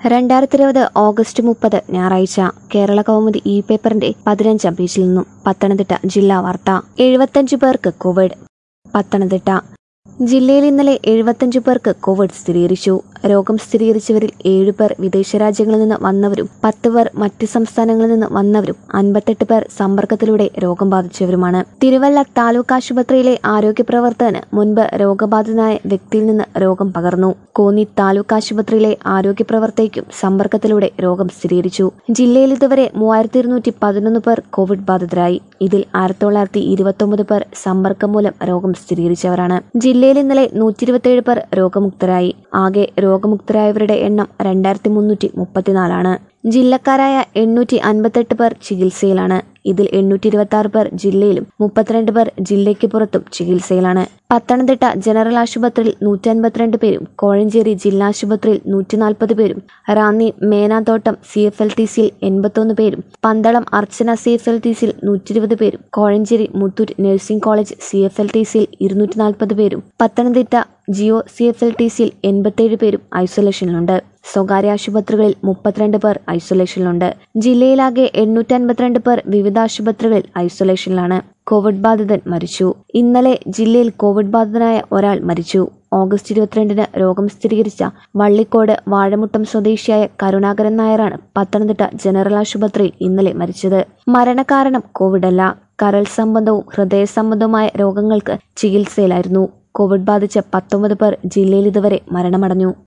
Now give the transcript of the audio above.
രണ്ടായിരത്തി ഇരുപത് ഓഗസ്റ്റ് മുപ്പത് ഞായറാഴ്ച കേരള കൗമുദി ഇ പേപ്പറിന്റെ പതിനഞ്ചാം പേജിൽ നിന്നും പത്തനംതിട്ട ജില്ലാ വാർത്ത എഴുപത്തഞ്ച് പേർക്ക് കോവിഡ് പത്തനംതിട്ട ജില്ലയിൽ ഇന്നലെ എഴുപത്തഞ്ച് പേർക്ക് കോവിഡ് സ്ഥിരീകരിച്ചു രോഗം സ്ഥിരീകരിച്ചവരിൽ ഏഴുപേർ വിദേശ രാജ്യങ്ങളിൽ നിന്ന് വന്നവരും പത്ത് പേർ മറ്റ് സംസ്ഥാനങ്ങളിൽ നിന്ന് വന്നവരും അൻപത്തെട്ട് പേർ സമ്പർക്കത്തിലൂടെ രോഗം ബാധിച്ചവരുമാണ് തിരുവല്ല താലൂക്ക് ആശുപത്രിയിലെ ആരോഗ്യ പ്രവർത്തകന് മുൻപ് രോഗബാധിതനായ വ്യക്തിയിൽ നിന്ന് രോഗം പകർന്നു കോന്നി താലൂക്ക് ആശുപത്രിയിലെ ആരോഗ്യ പ്രവർത്തകയ്ക്കും സമ്പർക്കത്തിലൂടെ രോഗം സ്ഥിരീകരിച്ചു ജില്ലയിൽ ഇതുവരെ മൂവായിരത്തി ഇരുന്നൂറ്റി പതിനൊന്ന് പേർ കോവിഡ് ബാധിതരായി ഇതിൽ ആയിരത്തി തൊള്ളായിരത്തി ഇരുപത്തൊമ്പത് പേർ സമ്പർക്കം മൂലം രോഗം സ്ഥിരീകരിച്ചവരാണ് ജില്ലയിൽ ഇന്നലെ നൂറ്റി ഇരുപത്തിയേഴ് പേർ രോഗമുക്തരായി ആകെ രോഗമുക്തരായവരുടെ എണ്ണം രണ്ടായിരത്തി മുന്നൂറ്റി മുപ്പത്തിനാലാണ് ജില്ലക്കാരായ എണ്ണൂറ്റി അൻപത്തെട്ട് പേർ ചികിത്സയിലാണ് ഇതിൽ എണ്ണൂറ്റി ഇരുപത്തി ആറ് പേർ ജില്ലയിലും മുപ്പത്തിരണ്ട് പേർ ജില്ലയ്ക്ക് പുറത്തും ചികിത്സയിലാണ് പത്തനംതിട്ട ജനറൽ ആശുപത്രിയിൽ നൂറ്റി അൻപത്തിരണ്ട് പേരും കോഴഞ്ചേരി ജില്ലാ ആശുപത്രിയിൽ നൂറ്റി നാൽപ്പത് പേരും Ranni Menamthottam C F L T സിയിൽ എൺപത്തൊന്ന് പേരും Pandalam Archana C F L T സിയിൽ നൂറ്റി ഇരുപത് പേരും Kozhencherry Muthoor nursing college C F L T സിയിൽ ഇരുന്നൂറ്റി നാൽപ്പത് പേരും Pathanamthitta Geo C F L T സിയിൽ എൺപത്തേഴ് പേരും ഐസൊലേഷനിലുണ്ട് സ്വകാര്യ ആശുപത്രികളിൽ മുപ്പത്തിരണ്ട് പേർ ഐസൊലേഷനിലുണ്ട് ജില്ലയിലാകെ എണ്ണൂറ്റി അൻപത്തിരണ്ട് പേർ വിവിധ ആശുപത്രികളിൽ ഐസൊലേഷനിലാണ് കോവിഡ് ബാധിതൻ മരിച്ചു ഇന്നലെ ജില്ലയിൽ കോവിഡ് ബാധിതനായ ഒരാൾ മരിച്ചു ഓഗസ്റ്റ് ഇരുപത്തിരണ്ടിന് രോഗം സ്ഥിരീകരിച്ച വള്ളിക്കോട് വാഴമുട്ടം സ്വദേശിയായ കരുണാകരൻ നായരാണ് പത്തനംതിട്ട ജനറൽ ആശുപത്രിയിൽ ഇന്നലെ മരിച്ചത് മരണകാരണം കോവിഡ് അല്ല കരൾ സംബന്ധവും ഹൃദയ സംബന്ധവുമായ രോഗങ്ങൾക്ക് ചികിത്സയിലായിരുന്നു കോവിഡ് ബാധിച്ച പത്തൊമ്പത് പേർ ജില്ലയിൽ ഇതുവരെ മരണമടഞ്ഞു